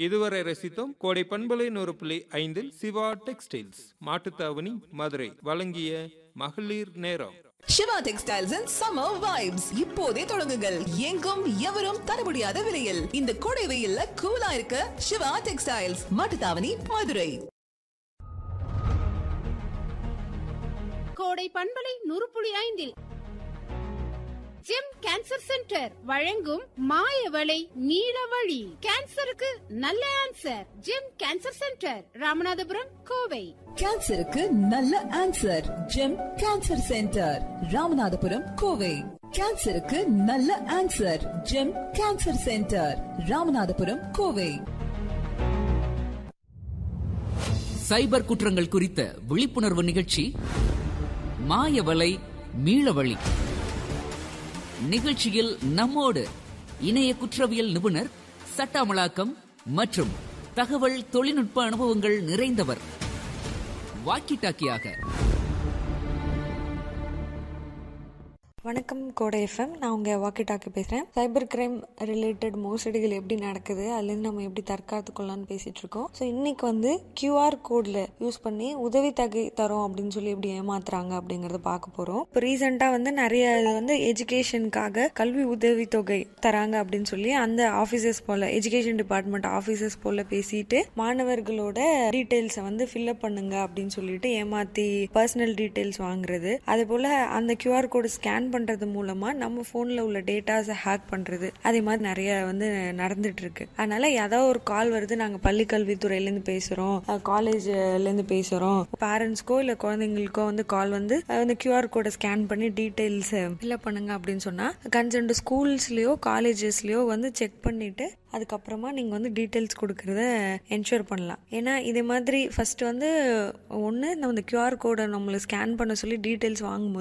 இதுவரை ரசித்தோம் கோடை பண்பலை நூறு புள்ளி ஐந்தில் சிவா டெக்ஸ்டைல்ஸ் மாட்டுத்தாவணி மதுரை வழங்கிய மகளிர் நேரம் Siva textiles and summer vibes இப்போதே தொடங்குங்கள் எங்கும் எவரும் தர முடியாத விலையில் இந்த கோடை வெயில்ல கூலா இருக்க சிவா டெக்ஸ்டைல்ஸ் மாட்டுத்தாவணி மதுரை கோடை பண்பலை நூறு புள்ளி ஐந்தில் ஜெம் கேன்சர் சென்டர் வழங்கும் மாயவளை நீலவழி கேன்சருக்கு நல்ல answer Gem cancer centre Ramanathapuram Kovai கேன்சருக்கு நல்ல answer Gem cancer centre Ramanathapuram Kovai கேன்சருக்கு நல்ல answer Gem cancer centre Ramanathapuram Kovai cyber குற்றங்கள் குறித்த விழிப்புணர்வு நிகழ்ச்சி மாயவலை மீளவழி நிகழ்ச்சியில் நம்மோடு இணைய குற்றவியல் நிபுணர் சட்ட அமலாக்கம் மற்றும் தகவல் தொழில்நுட்ப அனுபவங்கள் நிறைந்தவர் வாக்கி டாக்கியாக வணக்கம் கோடை எஃப்எம் நான் உங்கள் வாக்கி டாக்கி பேசுகிறேன் சைபர் கிரைம் ரிலேட்டட் மோசடிகள் எப்படி நடக்குது அதுலேருந்து நம்ம எப்படி தற்காத்து கொள்ளலாம்னு பேசிகிட்டு இருக்கோம் ஸோ இன்னைக்கு வந்து கியூஆர் கோடில் யூஸ் பண்ணி உதவி தொகை தரோம் அப்படின்னு சொல்லி எப்படி ஏமாத்துறாங்க அப்படிங்கிறத பார்க்க போகிறோம் இப்போ ரீசெண்டாக வந்து நிறைய இது வந்து எஜுகேஷனுக்காக கல்வி உதவி தொகை தராங்க அப்படின்னு சொல்லி அந்த ஆஃபீஸர்ஸ் போல் எஜுகேஷன் டிபார்ட்மெண்ட் ஆஃபீஸர்ஸ் போல் பேசிட்டு மாணவர்களோட டீட்டெயில்ஸை வந்து ஃபில்அப் பண்ணுங்க அப்படின்னு சொல்லிட்டு ஏமாத்தி பர்சனல் டீட்டெயில்ஸ் வாங்குறது அதே போல் அந்த கியூஆர் கோடு ஸ்கேன் பண்றது மூலமா நம்ம போன்ல உள்ள டேட்டாஸை ஹேக் பண்றது அதே மாதிரி நிறைய வந்து நடந்துட்டு இருக்கு அதனால ஏதாவது ஒரு கால் வருது நாங்க பள்ளி கல்வித்துறையில இருந்து பேசுறோம் காலேஜ்ல இருந்து பேசுறோம் பேரண்ட்ஸ்க்கோ இல்ல குழந்தைங்களுக்கோ வந்து கால் வந்து அந்த கியூஆர் கோடை ஸ்கேன் பண்ணி டீடைல்ஸ் ஃபில்அப் பண்ணுங்க அப்படின்னு சொன்னா கன்சர்ன்ட் ஸ்கூல்ஸ்லயோ காலேஜஸ்லயோ வந்து செக் பண்ணிட்டு அதுக்கப்புறமா நீங்கள் வந்து டீட்டெயில்ஸ் கொடுக்கறத என்ஷூர் பண்ணலாம் ஏன்னா இதே மாதிரி ஃபர்ஸ்ட் வந்து ஒன்று நம்ம இந்த கியூஆர் கோடை நம்மளை ஸ்கேன் பண்ண சொல்லி டீட்டெயில்ஸ் வாங்கும்போது